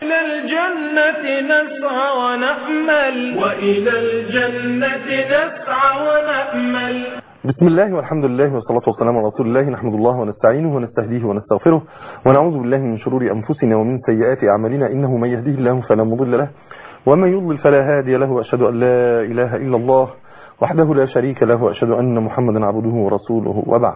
وإلى الجنة نسعى ونأمل وإلى الجنة نسعى ونأمل بسم الله والحمد لله والصلاة والسلام على رسول الله نحمد الله ونستعينه ونستهديه ونستغفره ونعوذ بالله من شرور أنفسنا ومن سيئات أعمالنا إنه من يهديه الله فلا مضل له ومن يضلل فلا هادي له وأشهد أن لا إله إلا الله وحده لا شريك له وأشهد أن محمدا عبده ورسوله وبعد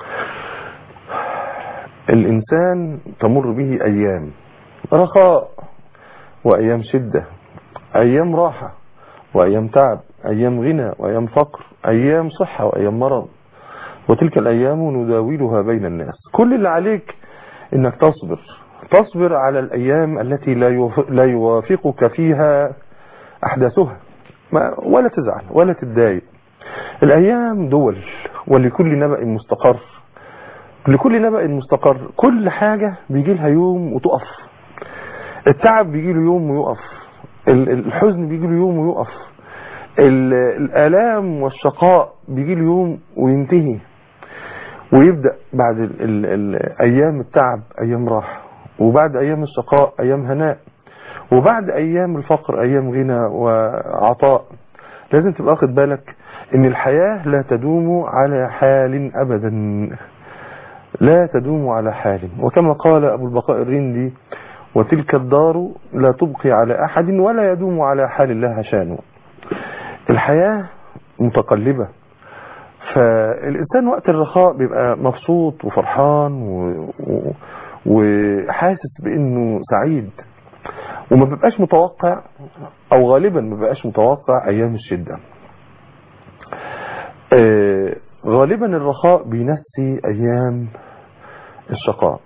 الإنسان تمر به أيام رخاء وأيام شدة أيام راحة وأيام تعب أيام غنى وأيام فقر أيام صحة وأيام مرض وتلك الأيام نداولها بين الناس كل اللي عليك إنك تصبر تصبر على الأيام التي لا لا يوافقك فيها أحداثها ولا تزعل ولا تتضايق الأيام دول ولكل نبأ مستقر لكل نبأ مستقر كل حاجة بيجي لها يوم وتقف التعب بيجي له يوم ويقف الحزن بيجي له يوم ويقف الآلام والشقاء بيجي له يوم وينتهي ويبدأ بعد ال ال ال أيام التعب أيام راحة وبعد أيام الشقاء أيام هناء وبعد أيام الفقر أيام غنى وعطاء لازم تبقى واخد بالك ان الحياة لا تدوم على حال أبدا لا تدوم على حال وكما قال أبو البقاء الرندي وتلك الدار لا تبقي على أحد ولا يدوم على حال لها شان الحياة متقلبة فالإنسان وقت الرخاء بيبقى مبسوط وفرحان و... و... وحاسس بأنه سعيد وما بيبقاش متوقع أو غالبا ما بيبقاش متوقع أيام الشدة آه غالبا الرخاء بينسي أيام الشقاء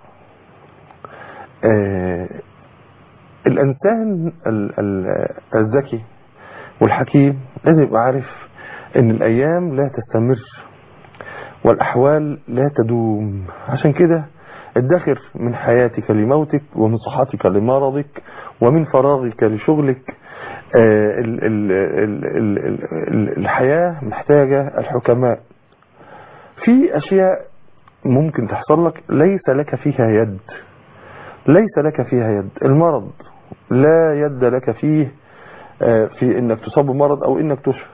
آه الإنسان الذكي والحكيم لازم يبقى عارف ان الأيام لا تستمر والأحوال لا تدوم عشان كده ادخر من حياتك لموتك ومن صحتك لمرضك ومن فراغك لشغلك آه ال ال ال ال ال الحياة محتاجة الحكماء في أشياء ممكن تحصل لك ليس لك فيها يد ليس لك فيها يد المرض لا يد لك فيه في انك تصاب بمرض او انك تشفى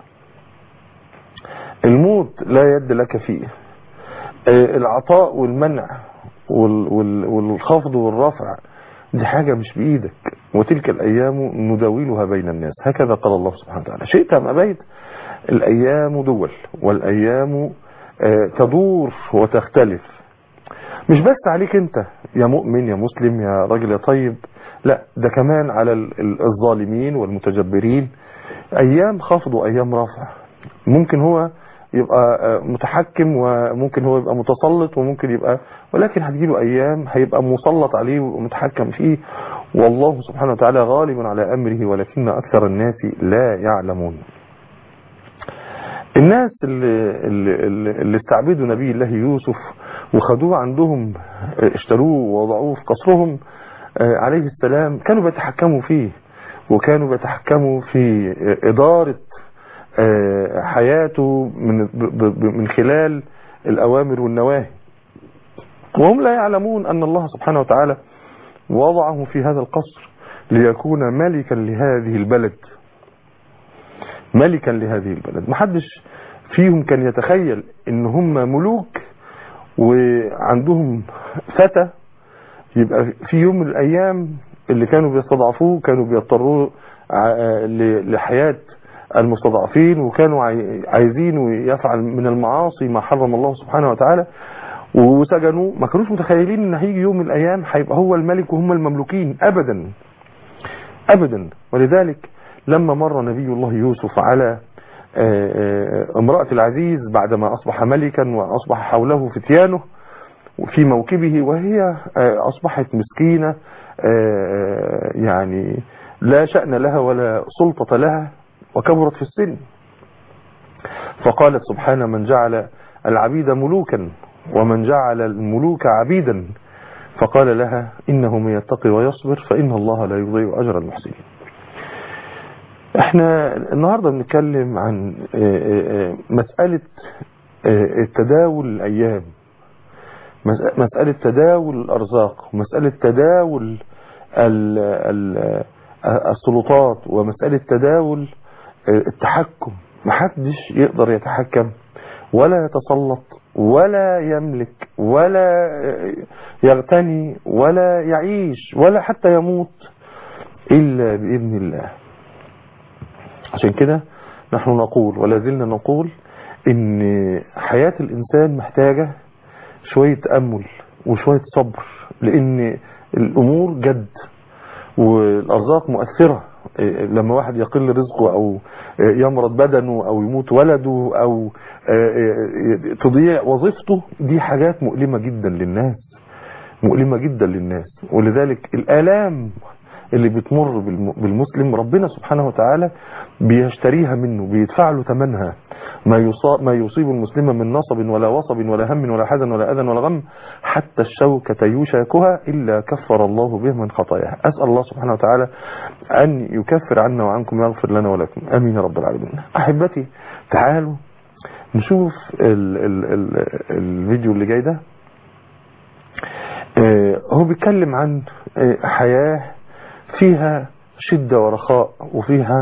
الموت لا يد لك فيه العطاء والمنع والخفض والرفع دي حاجة مش بإيدك وتلك الأيام نداولها بين الناس هكذا قال الله سبحانه وتعالى شئت أم أبيت الأيام دول والأيام تدور وتختلف مش بس عليك انت يا مؤمن يا مسلم يا راجل يا طيب لا ده كمان على الظالمين والمتجبرين ايام خفض وايام رفع ممكن هو يبقى متحكم وممكن هو يبقى متسلط وممكن يبقى ولكن هتجيله ايام هيبقى مسلط عليه ومتحكم فيه والله سبحانه وتعالى غالب على امره ولكن اكثر الناس لا يعلمون الناس اللي, اللي, اللي استعبدوا نبي الله يوسف وخدوه عندهم اشتروه ووضعوه في قصرهم عليه السلام كانوا بيتحكموا فيه وكانوا بيتحكموا في إدارة حياته من من خلال الأوامر والنواهي وهم لا يعلمون أن الله سبحانه وتعالى وضعه في هذا القصر ليكون ملكا لهذه البلد ملكا لهذه البلد محدش فيهم كان يتخيل ان هم ملوك وعندهم فتى يبقى في يوم من الايام اللي كانوا بيستضعفوه كانوا بيضطروا لحياة المستضعفين وكانوا عايزين يفعل من المعاصي ما حرم الله سبحانه وتعالى وسجنوا ما كانوش متخيلين ان هيجي يوم من الايام هيبقى هو الملك وهم المملوكين ابدا ابدا ولذلك لما مر نبي الله يوسف على امرأة العزيز بعدما اصبح ملكا واصبح حوله فتيانه في موكبه وهي أصبحت مسكينة يعني لا شأن لها ولا سلطة لها وكبرت في السن فقالت سبحانه من جعل العبيد ملوكا ومن جعل الملوك عبيدا فقال لها إنه من يتقي ويصبر فإن الله لا يضيع أجر المحسنين احنا النهاردة بنتكلم عن مسألة تداول الأيام مسألة تداول الأرزاق مسألة تداول ال ال السلطات ومسألة تداول التحكم محدش يقدر يتحكم ولا يتسلط ولا يملك ولا يغتني ولا يعيش ولا حتى يموت إلا بإذن الله عشان كده نحن نقول ولا زلنا نقول ان حياة الإنسان محتاجة شوية تأمل وشوية صبر لأن الأمور جد والأرزاق مؤثرة لما واحد يقل رزقه أو يمرض بدنه أو يموت ولده أو تضيع وظيفته دي حاجات مؤلمة جدا للناس مؤلمة جدا للناس ولذلك الآلام اللي بتمر بالمسلم ربنا سبحانه وتعالى بيشتريها منه بيدفع له ثمنها ما يصاب ما يصيب المسلم من نصب ولا وصب ولا هم ولا حزن ولا أذى ولا غم حتى الشوكة يوشاكها إلا كفر الله به من خطاياه أسأل الله سبحانه وتعالى أن يكفر عنا وعنكم ويغفر لنا ولكم آمين يا رب العالمين أحبتي تعالوا نشوف ال ال ال الفيديو اللي جاي ده هو بيتكلم عن حياة فيها شدة ورخاء وفيها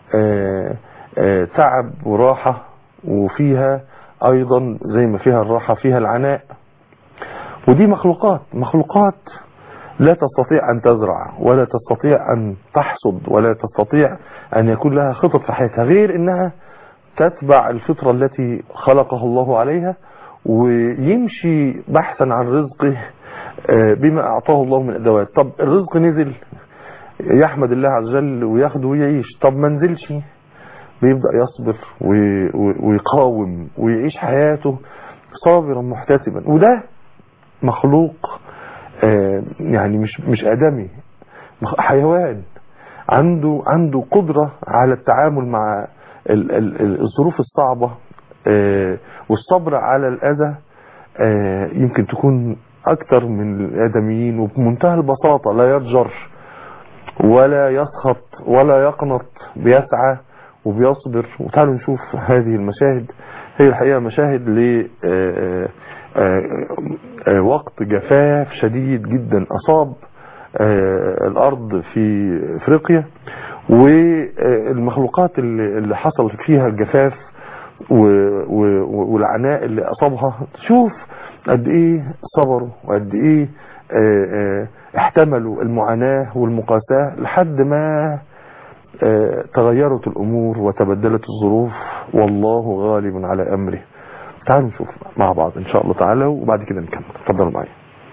تعب وراحة وفيها أيضا زي ما فيها الراحة فيها العناء ودي مخلوقات مخلوقات لا تستطيع أن تزرع ولا تستطيع أن تحصد ولا تستطيع أن يكون لها خطط في حياتها غير أنها تتبع الفطرة التي خلقها الله عليها ويمشي بحثا عن رزقه بما أعطاه الله من أدوات طب الرزق نزل يحمد الله عز وجل وياخده ويعيش طب ما نزلش بيبدأ يصبر ويقاوم ويعيش حياته صابرا محتسبا وده مخلوق يعني مش مش آدمي حيوان عنده عنده قدرة على التعامل مع الظروف الصعبة والصبر على الأذى يمكن تكون أكتر من الآدميين وبمنتهى البساطة لا يضجر ولا يسخط ولا يقنط بيسعى وبيصبر وتعالوا نشوف هذه المشاهد هي الحقيقة مشاهد ل وقت جفاف شديد جدا أصاب الأرض في أفريقيا والمخلوقات اللي حصل فيها الجفاف والعناء اللي أصابها شوف قد إيه صبروا وقد إيه احتملوا المعاناة والمقاساة لحد ما تغيرت الأمور وتبدلت الظروف والله غالب على أمره تعالوا نشوف مع بعض إن شاء الله تعالى وبعد كده نكمل تفضلوا معي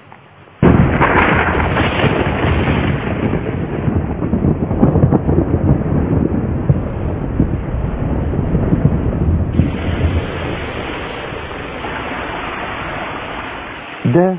ده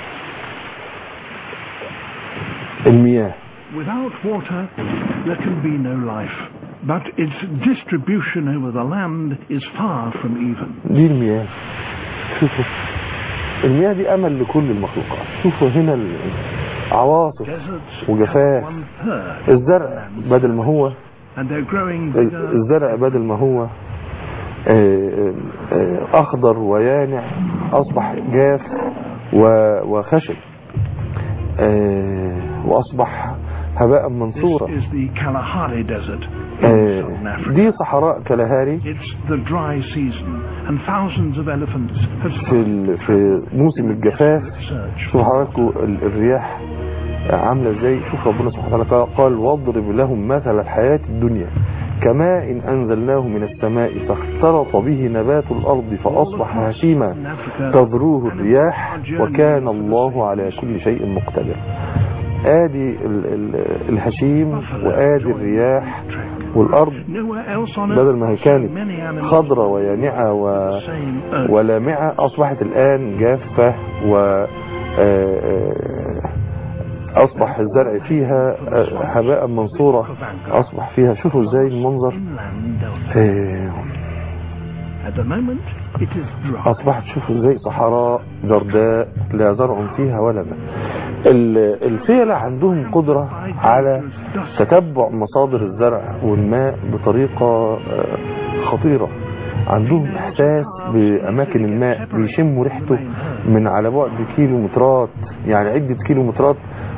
المياه Without water, there can be no life. But its distribution over the land is far from even. دي المياه شوفوا المياه دي أمل لكل المخلوقات شوفوا هنا العواصف Deserts وجفاف have one third, الزرع بدل ما هو and they're growing bigger. الزرع بدل ما هو آه، آه، أخضر ويانع أصبح جاف و- وخشب آه، وأصبح هباء This منصورا is the Kalahari Desert in آه، southern Africa. دي صحراء كالهاري It's the dry season, and thousands of elephants have في ال- في موسم الجفاف search شوفوا حضراتكم ال- الرياح عاملة ازاي شوف ربنا سبحانه وتعالى قال واضرب لهم مثل الحياة الدنيا كماء إن أنزلناه من السماء فاختلط به نبات الأرض فأصبح هشيما تذروه الرياح وكان الله على كل شيء مقتدر آدي ال- ال- الهشيم وآدي الرياح والأرض بدل ما هي كانت خضرة ويانعة و... ولامعة أصبحت الآن جافة و آه، آه، أصبح الزرع فيها آه، هباء منصورة أصبح فيها شوفوا ازاي المنظر آه، At the moment, it is dry. أصبحت شوفوا ازاي صحراء جرداء لا زرع فيها ولا ماء ال- الفيلة عندهم قدرة على تتبع مصادر الزرع والماء بطريقة آه، خطيرة عندهم إحساس بأماكن الماء بيشموا ريحته من على بعد كيلومترات يعني عدة كيلومترات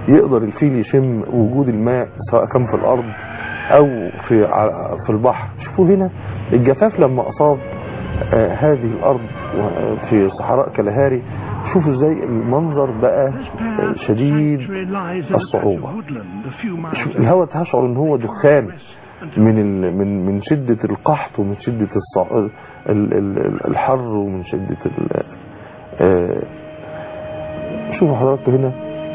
يقدر الفيل يشم وجود الماء سواء كان في الارض او في ع- في البحر شوفوا هنا الجفاف لما اصاب آه، هذه الارض و- في صحراء كالهاري شوفوا ازاي المنظر بقى This آه، pair شديد sanctuary lies in a patch الصعوبة. of woodland a few miles شوف away. الهواء تشعر ان هو دخان من ال من من شدة القحط ومن شدة الصع... ال ال ال الحر ومن شدة ال آه، شوفوا حضراتكم هنا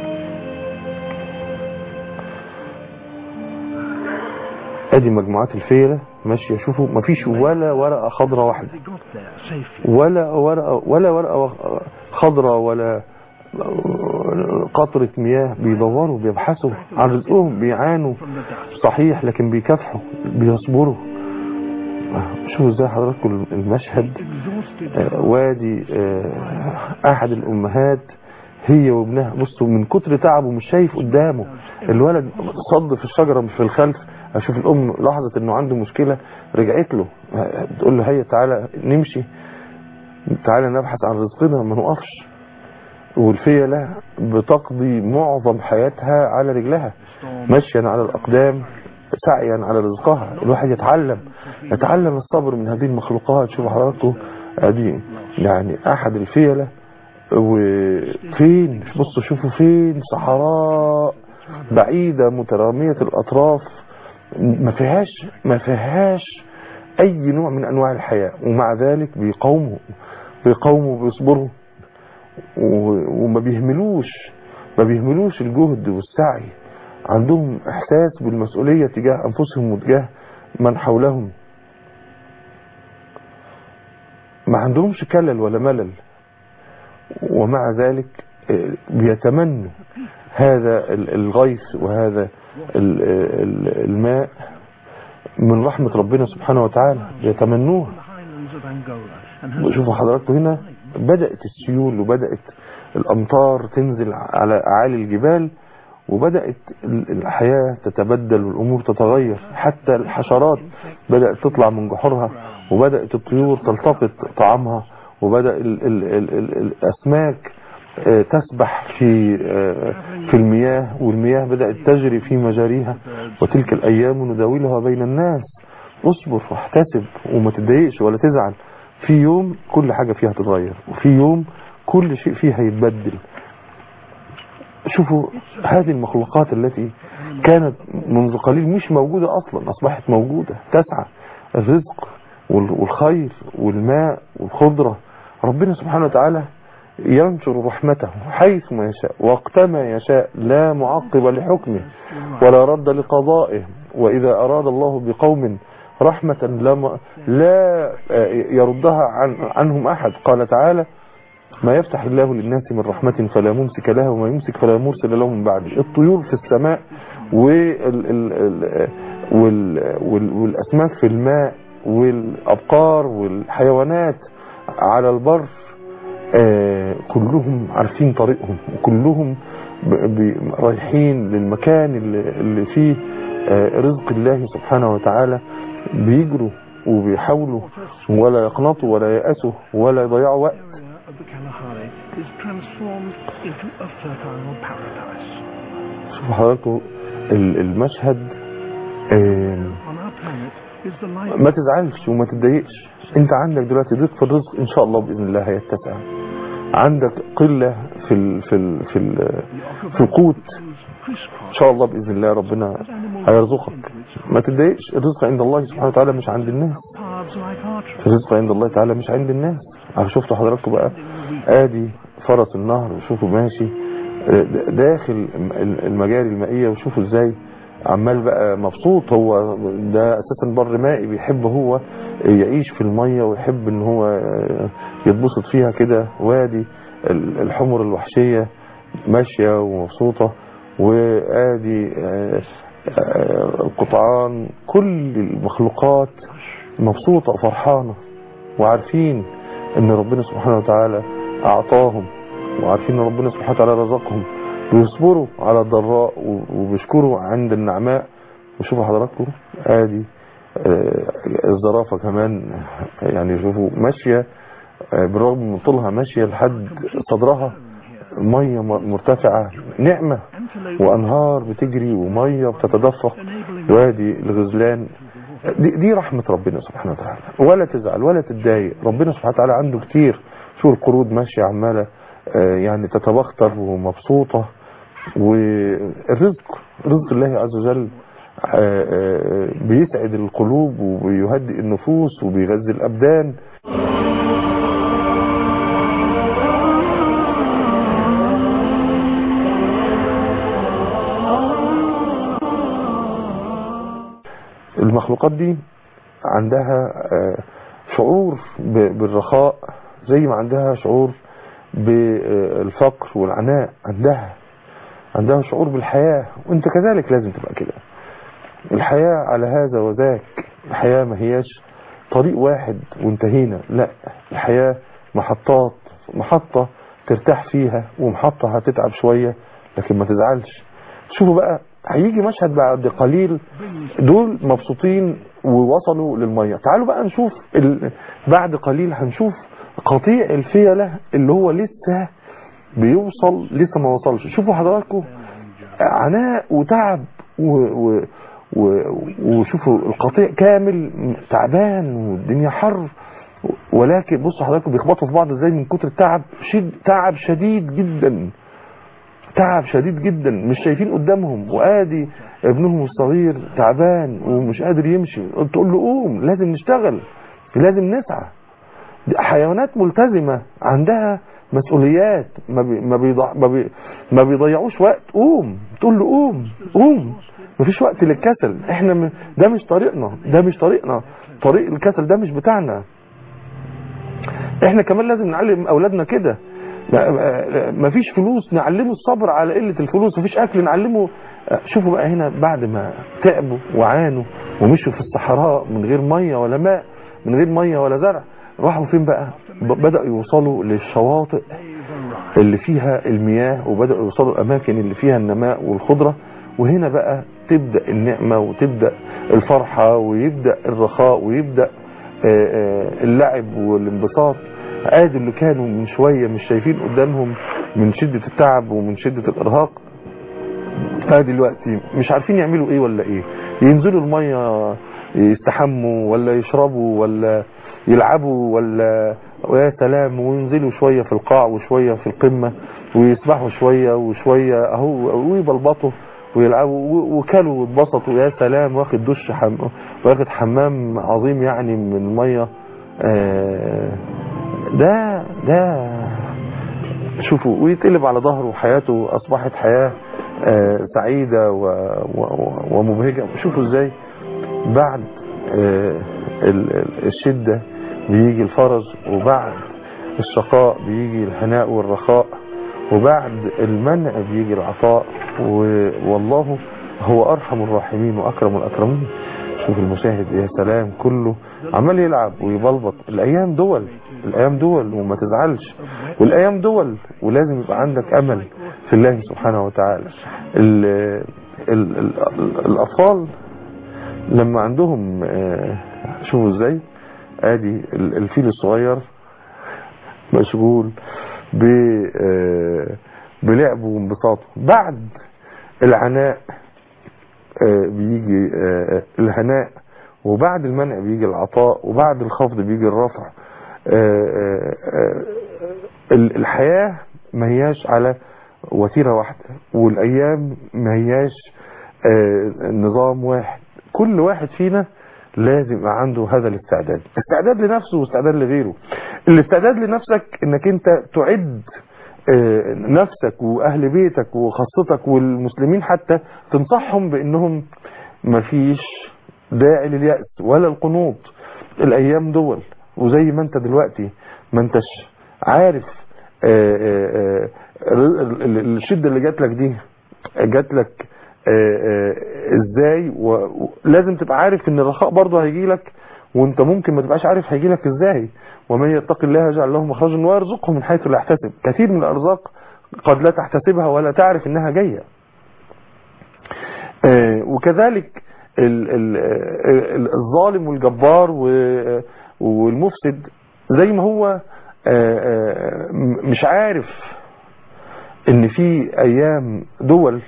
ادي مجموعات الفيلة ماشية شوفوا مفيش ولا ورقة خضراء واحدة They got there safely. ولا ورقة ولا ورقة خضراء ولا قطرة مياه بيدوروا بيبحثوا عن رزقهم بيعانوا From the dust. صحيح لكن بيكافحوا بيصبروا شوفوا ازاي حضراتكم المشهد Exhausted. آه، وادي آه، احد الامهات هي وابنها بصوا من كتر تعبه مش شايف قدامه الولد صد في الشجره مش في الخلف اشوف الام لاحظت انه عنده مشكله رجعت له آه، بتقول له هيا تعالى نمشي تعالى نبحث عن رزقنا ما نقفش والفيلة بتقضي معظم حياتها على رجلها مشيا على الأقدام سعيا على رزقها الواحد يتعلم يتعلم الصبر من هذه المخلوقات شوفوا حضراتكم ادي يعني احد الفيلة وفين بصوا شوفوا فين صحراء بعيدة مترامية الأطراف ما فيهاش ما فيهاش أي نوع من أنواع الحياة ومع ذلك بيقاوموا بيقاوموا وبيصبروا و- وما بيهملوش ما بيهملوش الجهد والسعي عندهم احساس بالمسؤولية تجاه انفسهم وتجاه من حولهم ما عندهمش كلل ولا ملل ومع ذلك آه، بيتمنوا هذا ال- الغيث وهذا ال- ال- الماء من رحمة ربنا سبحانه وتعالى بيتمنوها the highlands of Angola and has شوفوا حضراتكم هنا بدأت السيول وبدأت الأمطار تنزل على أعالي الجبال وبدأت ال- الحياة تتبدل والأمور تتغير حتى الحشرات بدأت تطلع من جحورها وبدأت الطيور تلتقط طعامها وبدأ ال ال ال ال الأسماك آه، تسبح في آه، في المياه والمياه بدأت تجري في مجاريها وتلك الأيام نداولها بين الناس اصبر واحتسب وما تتضايقش ولا تزعل في يوم كل حاجة فيها تتغير وفي يوم كل شيء فيها يتبدل شوفوا هذه المخلوقات التي كانت منذ قليل مش موجودة أصلا أصبحت موجودة تسعى الرزق وال- والخير والماء والخضرة ربنا سبحانه وتعالى ينشر رحمته حيث ما يشاء وقتما يشاء لا معقب لحكمه ولا رد لقضائه وإذا أراد الله بقوم رحمة لا, لا يردها عن عنهم أحد قال تعالى ما يفتح الله للناس من رحمة فلا ممسك لها وما يمسك فلا مرسل له من بعده الطيور في السماء وال ال ال وال وال والأسماك في الماء والأبقار والحيوانات على البر آه كلهم عارفين طريقهم وكلهم ب- ب- رايحين للمكان اللي, اللي فيه آه رزق الله سبحانه وتعالى بيجروا وبيحاولوا ولا يقنطوا ولا يأسوا ولا يضيعوا وقت area of the Kalahari is transformed into a fertile paradise. شوفوا حضراتكم ال- المشهد آم، On our planet is the life ما تزعلش وما تتضايقش انت عندك دلوقتي ضيق في الرزق ان شاء الله باذن الله هيتسع عندك قله في ال في ال في, ال في القوت ان crisscross شاء الله باذن الله ربنا هيرزقك ما تتضايقش الرزق عند الله سبحانه وتعالى مش عند الناس paths like archery. الرزق عند الله تعالى مش عند الناس عارف شفتوا حضراتكم بقى ادي فرس النهر وشوفوا ماشي داخل المجاري المائية وشوفوا ازاي عمال بقى مبسوط هو ده اساسا بر مائي بيحب هو يعيش في المية ويحب ان هو يتبسط فيها كده وادي الحمر الوحشية ماشية ومبسوطة وادي القطعان كل المخلوقات مبسوطة وفرحانة وعارفين ان ربنا سبحانه وتعالى اعطاهم وعارفين ان ربنا سبحانه وتعالى رزقهم بيصبروا على الضراء وبيشكروا عند النعماء وشوفوا حضراتكم ادي الزرافة كمان يعني شوفوا ماشية بالرغم من طولها ماشية لحد صدرها مية م- مرتفعة نعمة وأنهار بتجري ومية بتتدفق وادي الغزلان دي, دي رحمة ربنا سبحانه وتعالى ولا تزعل ولا تتضايق ربنا سبحانه وتعالى عنده كتير شو القرود ماشية عمالة آه، يعني تتبختر ومبسوطة والرزق رزق الله عز وجل آه، آه، بيسعد القلوب وبيهدئ النفوس وبيغذي الأبدان المخلوقات دي عندها آه، شعور ب- بالرخاء زي ما عندها شعور بالفقر والعناء عندها عندها شعور بالحياة وانت كذلك لازم تبقى كده الحياة على هذا وذاك الحياة ما هياش طريق واحد وانتهينا لا الحياة محطات محطة ترتاح فيها ومحطة هتتعب شوية لكن ما تزعلش شوفوا بقى هيجي مشهد بعد قليل دول مبسوطين ووصلوا للمية تعالوا بقى نشوف ال... بعد قليل هنشوف قطيع الفيلة اللي هو لسه بيوصل لسه ما وصلش شوفوا حضراتكم عناء وتعب و... و... و... وشوفوا القطيع كامل تعبان والدنيا حر ولكن بصوا حضراتكم بيخبطوا في بعض ازاي من كتر التعب شد تعب شديد جدا تعب شديد جدا مش شايفين قدامهم وادي ابنهم الصغير تعبان ومش قادر يمشي تقول له قوم لازم نشتغل لازم نسعى دي حيوانات ملتزمة عندها مسؤوليات ما بي ما, بيضع ما, بي ما بيضيعوش وقت قوم تقول له قوم قوم مفيش وقت للكسل احنا م... ده مش طريقنا ده مش طريقنا طريق الكسل ده مش بتاعنا احنا كمان لازم نعلم اولادنا كده ما فيش فلوس نعلمه الصبر على قلة الفلوس مفيش اكل نعلمه شوفوا بقى هنا بعد ما تعبوا وعانوا ومشوا في الصحراء من غير مية ولا ماء من غير مية ولا زرع راحوا فين بقى بدأوا يوصلوا للشواطئ اللي فيها المياه وبدأوا يوصلوا الأماكن اللي فيها النماء والخضرة وهنا بقى تبدأ النعمة وتبدأ الفرحة ويبدأ الرخاء ويبدأ اللعب والانبساط عادي اللي كانوا من شوية مش شايفين قدامهم من شدة التعب ومن شدة الإرهاق ادي دلوقتي مش عارفين يعملوا ايه ولا ايه ينزلوا المية يستحموا ولا يشربوا ولا يلعبوا ولا ويا سلام وينزلوا شوية في القاع وشوية في القمة ويسبحوا شوية وشوية اهو ويبلبطوا ويلعبوا وكلوا واتبسطوا يا سلام واخد دش حم... واخد حمام عظيم يعني من المية آه ده ده شوفوا ويتقلب على ظهره حياته اصبحت حياة آه سعيدة و... و... ومبهجة شوفوا ازاي بعد آه الشدة بيجي الفرج وبعد الشقاء بيجي الهناء والرخاء وبعد المنع بيجي العطاء والله هو أرحم الراحمين وأكرم الأكرمين شوف المشاهد يا سلام كله عمال يلعب ويبلبط الأيام دول الأيام دول وما تزعلش والأيام دول ولازم يبقى عندك أمل في الله سبحانه وتعالى ال ال ال الأطفال لما عندهم شوفوا ازاي ادي الفيل الصغير مشغول ب بلعبه وانبساطه بعد العناء بيجي الهناء وبعد المنع بيجي العطاء وبعد الخفض بيجي الرفع الحياة ما هياش على وتيرة واحدة والايام ما هياش نظام واحد كل واحد فينا لازم يبقى عنده هذا الاستعداد استعداد لنفسه واستعداد لغيره الاستعداد لنفسك انك انت تعد نفسك واهل بيتك وخاصتك والمسلمين حتى تنصحهم بانهم مفيش داعي لليأس ولا القنوط الايام دول وزي ما انت دلوقتي ما انتش عارف الشدة اللي جات لك دي جات لك ازاي ولازم تبقى عارف ان الرخاء برضه هيجي لك وانت ممكن ما تبقاش عارف هيجي لك ازاي ومن يتق الله يجعل له مخرجا ويرزقه من حيث لا يحتسب كثير من الارزاق قد لا تحتسبها ولا تعرف انها جايه وكذلك الظالم والجبار والمفسد زي ما هو مش عارف ان في ايام دول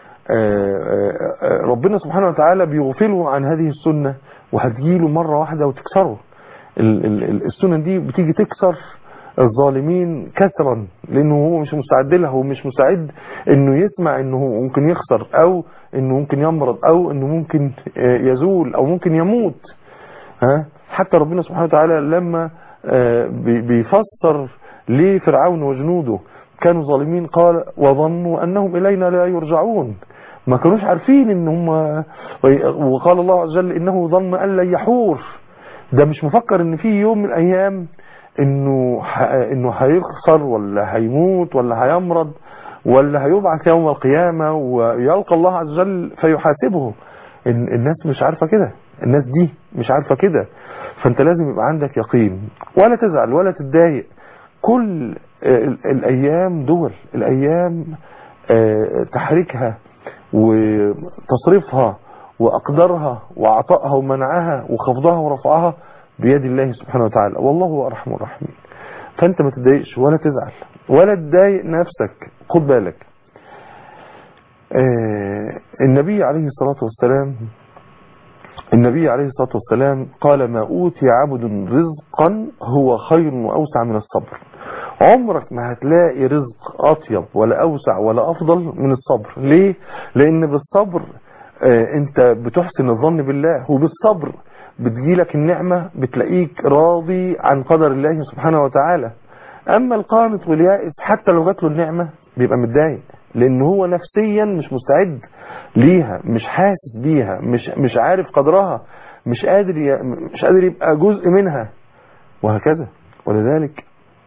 ربنا سبحانه وتعالى بيغفله عن هذه السنة وهتجيله مرة واحدة وتكسره السنة دي بتيجي تكسر الظالمين كسرا لانه هو مش مستعد لها ومش مستعد انه يسمع انه ممكن يخسر او انه ممكن يمرض او انه ممكن يزول او ممكن يموت ها حتى ربنا سبحانه وتعالى لما بيفسر لفرعون وجنوده كانوا ظالمين قال وظنوا انهم الينا لا يرجعون ما كانوش عارفين ان هم وقال الله عز وجل انه ظن ان لن يحور ده مش مفكر ان في يوم من الايام انه انه هيخسر ولا هيموت ولا هيمرض ولا هيبعث يوم القيامة ويلقى الله عز وجل فيحاسبه الناس مش عارفة كده الناس دي مش عارفة كده فانت لازم يبقى عندك يقين ولا تزعل ولا تتضايق كل الايام دول الايام تحريكها وتصريفها واقدارها وعطائها ومنعها وخفضها ورفعها بيد الله سبحانه وتعالى والله هو ارحم الراحمين فانت ما تتضايقش ولا تزعل ولا تضايق نفسك خد بالك النبي عليه الصلاة والسلام النبي عليه الصلاة والسلام قال ما أوتي عبد رزقا هو خير وأوسع من الصبر عمرك ما هتلاقي رزق أطيب ولا أوسع ولا أفضل من الصبر ليه؟ لأن بالصبر أنت بتحسن الظن بالله وبالصبر بتجيلك النعمة بتلاقيك راضي عن قدر الله سبحانه وتعالى أما القانط واليائس حتى لو جات له النعمة بيبقى متضايق لأن هو نفسيا مش مستعد ليها مش حاسس بيها مش مش عارف قدرها مش قادر ي... مش قادر يبقى جزء منها وهكذا ولذلك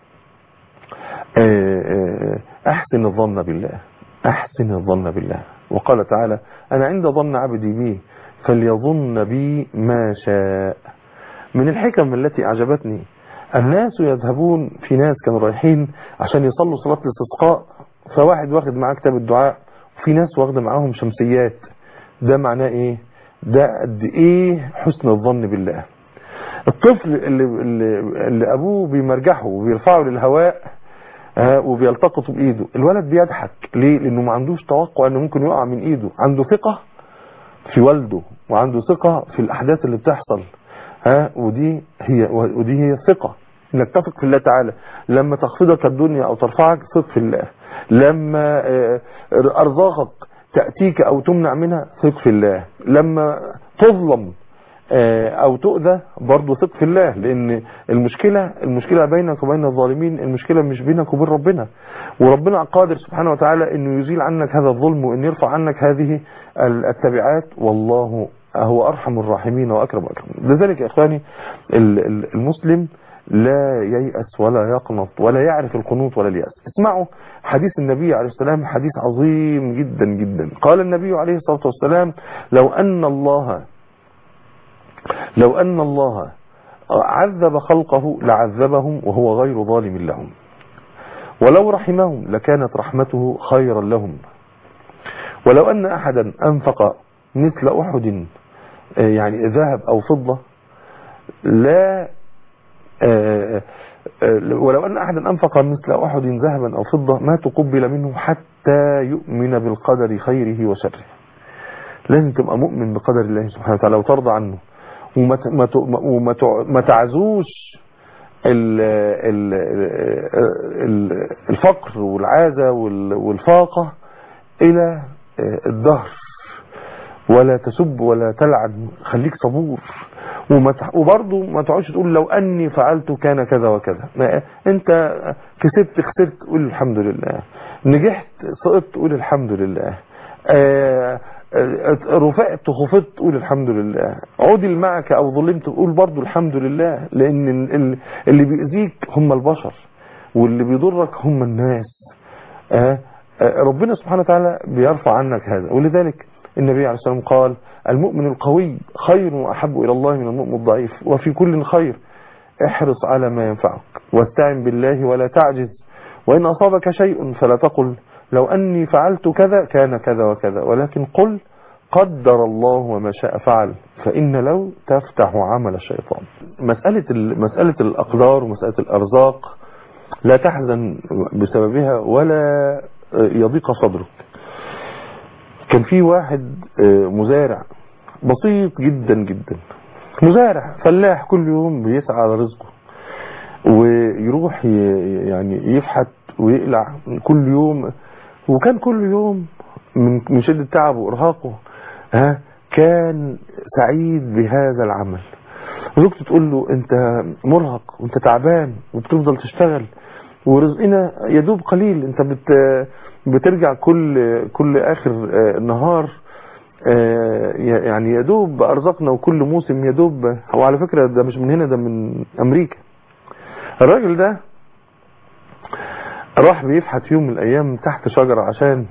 أحسن الظن بالله أحسن الظن بالله وقال تعالى أنا عند ظن عبدي بي فليظن بي ما شاء من الحكم التي أعجبتني الناس يذهبون في ناس كانوا رايحين عشان يصلوا صلاة الاستسقاء فواحد واخد معاه كتاب الدعاء وفي ناس واخده معاهم شمسيات ده معناه ايه ده قد ايه حسن الظن بالله الطفل اللي, اللي, اللي ابوه بيمرجحه وبيرفعه للهواء آه وبيلتقط بايده الولد بيضحك ليه لانه ما عندوش توقع انه ممكن يقع من ايده عنده ثقة في والده وعنده ثقة في الاحداث اللي بتحصل ها ودي هي ودي هي الثقة انك تثق في الله تعالى لما تخفضك الدنيا او ترفعك ثق في الله لما ارزاقك تأتيك او تمنع منها ثق في الله لما تظلم او تؤذى برضه ثق في الله لان المشكلة المشكلة بينك وبين الظالمين المشكلة مش بينك وبين ربنا وربنا قادر سبحانه وتعالى انه يزيل عنك هذا الظلم وان يرفع عنك هذه التبعات والله هو ارحم الراحمين واكرم اكرم لذلك يا اخواني المسلم لا ييأس ولا يقنط ولا يعرف القنوط ولا اليأس اسمعوا حديث النبي عليه السلام حديث عظيم جدا جدا قال النبي عليه الصلاة والسلام لو أن الله لو أن الله عذب خلقه لعذبهم وهو غير ظالم لهم ولو رحمهم لكانت رحمته خيرا لهم ولو أن أحدا أنفق مثل أحد يعني ذهب أو فضة لا ولو أن أحدا أنفق مثل أحد ذهبا أو فضة ما تقبل منه حتى يؤمن بالقدر خيره وشره لازم تبقى مؤمن بقدر الله سبحانه وتعالى وترضى عنه وما وما وما تعزوش الفقر والعازة والفاقة إلى الدهر ولا تسب ولا تلعن خليك صبور وبرضه ما تقعدش تقول لو اني فعلت كان كذا وكذا ما انت كسبت خسرت قول الحمد لله نجحت سقطت قول الحمد لله آه رفعت خفضت قول الحمد لله عدل معك او ظلمت قول برضه الحمد لله لان اللي بيأذيك هم البشر واللي بيضرك هم الناس آه ربنا سبحانه وتعالى بيرفع عنك هذا ولذلك النبي عليه الصلاة والسلام قال المؤمن القوي خير وأحب إلى الله من المؤمن الضعيف وفي كل خير احرص على ما ينفعك واستعن بالله ولا تعجز وإن أصابك شيء فلا تقل لو أني فعلت كذا كان كذا وكذا ولكن قل قدر الله وما شاء فعل فإن لو تفتح عمل الشيطان مسألة, مسألة الأقدار ومسألة الأرزاق لا تحزن بسببها ولا يضيق صدرك كان في واحد مزارع بسيط جدا جدا مزارع فلاح كل يوم بيسعى على رزقه ويروح يعني يفحت ويقلع كل يوم وكان كل يوم من شدة تعبه وارهاقه ها كان سعيد بهذا العمل وزوجته تقول له انت مرهق وانت تعبان وبتفضل تشتغل ورزقنا يدوب قليل انت بت بترجع كل كل اخر نهار يعني يدوب ارزقنا وكل موسم يدوب وعلى فكرة ده مش من هنا ده من امريكا الراجل ده راح بيفحت يوم من الايام تحت شجرة عشان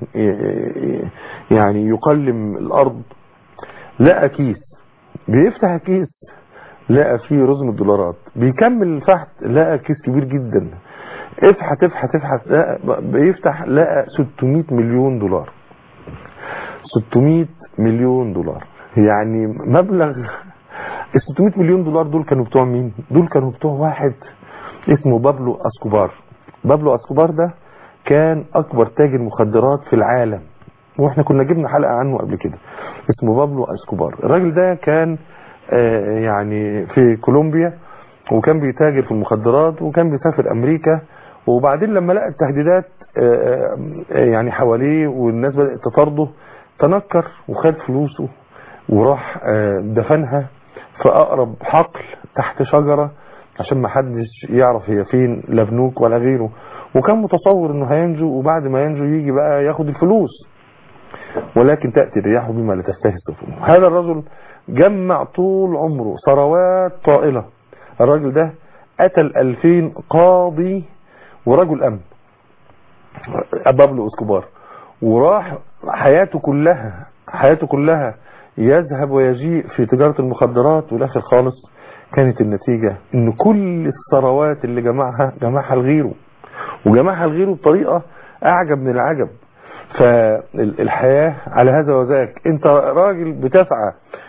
يعني يقلم الارض لقى كيس بيفتح الكيس لقى فيه رزم الدولارات بيكمل الفحت لقى كيس كبير جدا افحت افحت افحت لقى بيفتح لقى 600 مليون دولار 600 مليون دولار يعني مبلغ ال 600 مليون دولار دول كانوا بتوع مين دول كانوا بتوع واحد اسمه بابلو اسكوبار بابلو اسكوبار ده كان اكبر تاجر مخدرات في العالم واحنا كنا جبنا حلقة عنه قبل كده اسمه بابلو اسكوبار الراجل ده كان آه يعني في كولومبيا وكان بيتاجر في المخدرات وكان بيسافر امريكا وبعدين لما لقى التهديدات آه يعني حواليه والناس بدأت تطارده تنكر وخد فلوسه وراح آه دفنها في اقرب حقل تحت شجرة عشان ما حدش يعرف هي فين لا بنوك ولا غيره وكان متصور انه هينجو وبعد ما ينجو يجي بقى ياخد الفلوس ولكن تأتي الرياح بما لا تستهي السفن هذا الرجل جمع طول عمره ثروات طائلة الراجل ده قتل 2000 قاضي ورجل أمن بابلو اسكوبار وراح حياته كلها حياته كلها يذهب ويجيء في تجارة المخدرات والاخر خالص كانت النتيجة ان كل الثروات اللي جمعها جمعها لغيره وجمعها لغيره بطريقة اعجب من العجب فالحياة على هذا وذاك انت راجل بتسعى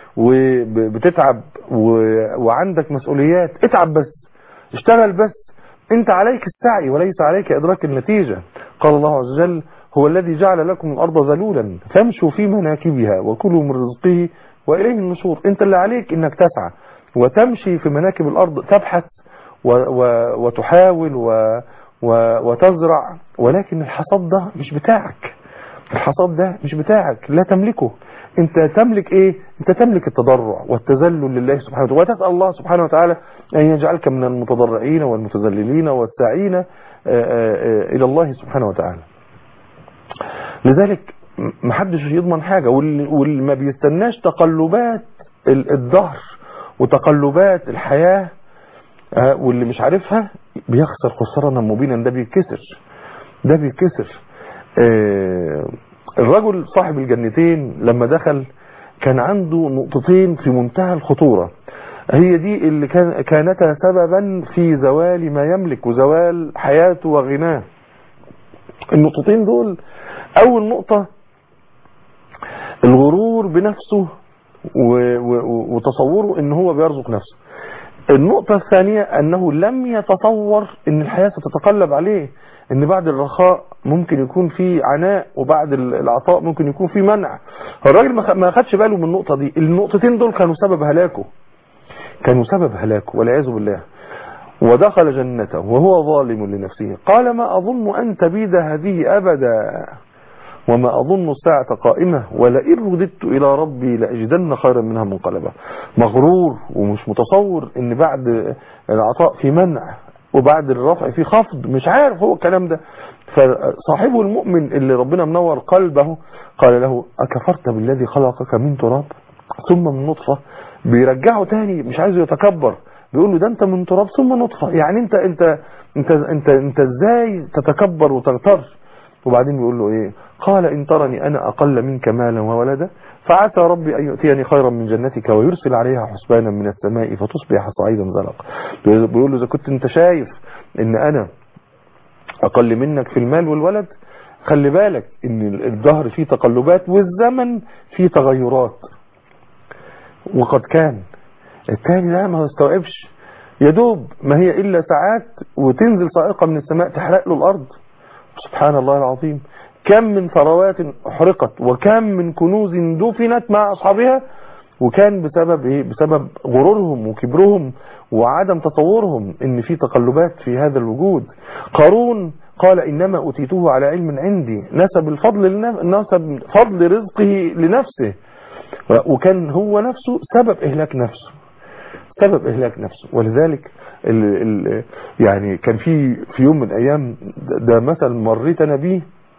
وبتتعب وعندك مسؤوليات اتعب بس اشتغل بس انت عليك السعي وليس عليك ادراك النتيجة قال الله عز وجل هو الذي جعل لكم الارض ذلولا فامشوا في مناكبها وكلوا من رزقه واليه النشور انت اللي عليك انك تسعى وتمشي في مناكب الارض تبحث و و وتحاول و و وتزرع ولكن الحصاد ده مش بتاعك الحصاد ده مش بتاعك لا تملكه انت تملك ايه انت تملك التضرع والتذلل لله سبحانه وتعالى وتسأل الله سبحانه وتعالى ان يجعلك من المتضرعين والمتذللين والساعين الى الله سبحانه وتعالى لذلك محدش يضمن حاجة واللي ما بيستناش تقلبات الظهر وتقلبات الحياة واللي مش عارفها بيخسر خسرانا مبينا ده بيتكسر ده بيتكسر الرجل صاحب الجنتين لما دخل كان عنده نقطتين في منتهى الخطورة هي دي اللي كان كانتا سببا في زوال ما يملك وزوال حياته وغناه النقطتين دول اول نقطة الغرور بنفسه وتصوره ان هو بيرزق نفسه النقطة الثانية انه لم يتصور ان الحياة ستتقلب عليه ان بعد الرخاء ممكن يكون في عناء وبعد العطاء ممكن يكون في منع الراجل ما خدش باله من النقطة دي النقطتين دول كانوا سبب هلاكه كانوا سبب هلاكه والعياذ بالله ودخل جنته وهو ظالم لنفسه قال ما أظن أن تبيد هذه أبدا وما أظن الساعة قائمة ولئن رددت إلى ربي لأجدن خيرا منها منقلبا مغرور ومش متصور ان بعد العطاء في منع وبعد الرفع في خفض مش عارف هو الكلام ده فصاحبه المؤمن اللي ربنا منور قلبه قال له أكفرت بالذي خلقك من تراب ثم من نطفة بيرجعه تاني مش عايزه يتكبر بيقول له ده انت من تراب ثم نطفة يعني انت انت انت انت, انت ازاي تتكبر وتغتر وبعدين بيقول له ايه قال ان ترني انا اقل منك مالا وولدا فعسى ربي ان يؤتيني خيرا من جنتك ويرسل عليها حسبانا من السماء فتصبح صعيدا زلق بيقول له اذا كنت انت شايف ان انا اقل منك في المال والولد خلي بالك ان الظهر فيه تقلبات والزمن فيه تغيرات وقد كان التاني ده ما يستوعبش يا دوب ما هي الا ساعات وتنزل صاعقه من السماء تحرق له الارض سبحان الله العظيم كم من ثروات احرقت وكم من كنوز دفنت مع اصحابها وكان بسبب ايه بسبب غرورهم وكبرهم وعدم تصورهم ان في تقلبات في هذا الوجود قارون قال انما اوتيته على علم عندي نسب الفضل لنف... نسب فضل رزقه لنفسه وكان هو نفسه سبب اهلاك نفسه سبب اهلاك نفسه ولذلك ال ال يعني كان في في يوم من الايام ده مثل مريت انا بيه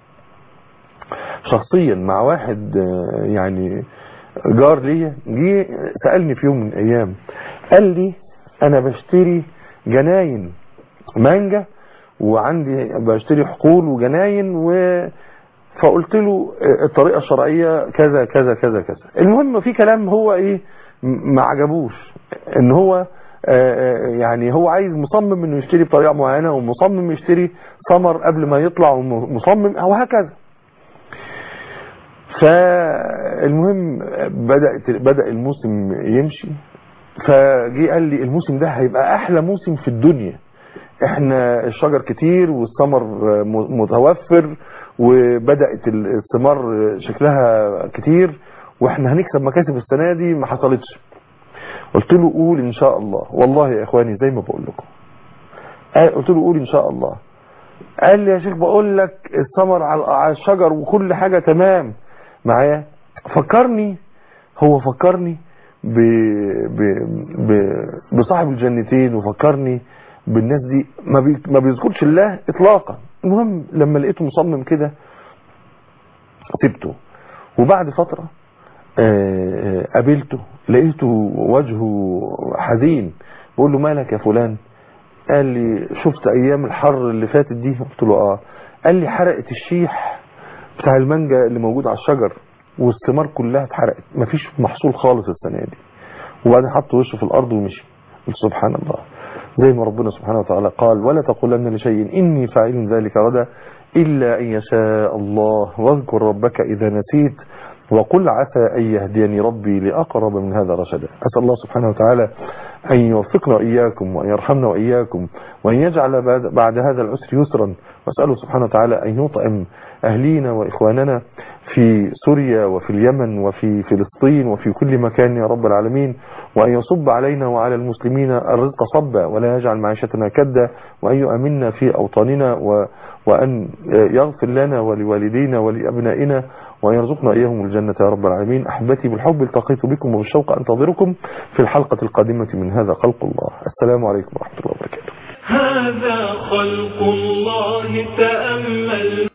شخصيا مع واحد يعني جار ليا جه سالني في يوم من الايام قال لي انا بشتري جناين مانجا وعندي بشتري حقول وجناين و فقلت له الطريقه الشرعيه كذا كذا كذا كذا المهم في كلام هو ايه ما عجبوش ان هو يعني هو عايز مصمم انه يشتري بطريقه معينه ومصمم يشتري ثمر قبل ما يطلع ومصمم او هكذا فالمهم بدأت بدأ الموسم يمشي فجي قال لي الموسم ده هيبقى احلى موسم في الدنيا احنا الشجر كتير والثمر متوفر وبدأت الثمار شكلها كتير واحنا هنكسب مكاسب السنة دي ما حصلتش قلت له قول ان شاء الله والله يا اخواني زي ما بقول لكم قلت له قول ان شاء الله قال لي يا شيخ بقول لك الثمر على الشجر وكل حاجة تمام معايا فكرني هو فكرني ب... ب... ب... بصاحب الجنتين وفكرني بالناس دي ما, بي... ما بيذكرش الله اطلاقا المهم لما لقيته مصمم كده سبته وبعد فترة قابلته لقيته وجهه حزين بقول له مالك يا فلان قال لي شفت ايام الحر اللي فاتت دي قلت له اه قال لي حرقت الشيح بتاع المانجا اللي موجود على الشجر والثمار كلها اتحرقت مفيش محصول خالص السنه دي وبعدين حط وشه في الارض ومشي قلت سبحان الله زي ما ربنا سبحانه وتعالى قال ولا تقولن لشيء اني فاعل ذلك غدا الا ان يشاء الله واذكر ربك اذا نسيت وقل عسى أن يهديني ربي لأقرب من هذا رشدا أسأل الله سبحانه وتعالى أن يوفقنا وإياكم وأن يرحمنا وإياكم وأن يجعل بعد هذا العسر يسرا وأسأله سبحانه وتعالى أن يطعم أهلينا وإخواننا في سوريا وفي اليمن وفي فلسطين وفي كل مكان يا رب العالمين وأن يصب علينا وعلى المسلمين الرزق صبا ولا يجعل معيشتنا كدا وأن يؤمننا في أوطاننا و وأن يغفر لنا ولوالدينا ولأبنائنا وأن يرزقنا إياهم الجنة يا رب العالمين أحبتي بالحب التقيت بكم وبالشوق أنتظركم في الحلقة القادمة من هذا خلق الله السلام عليكم ورحمة الله وبركاته هذا خلق الله تأمل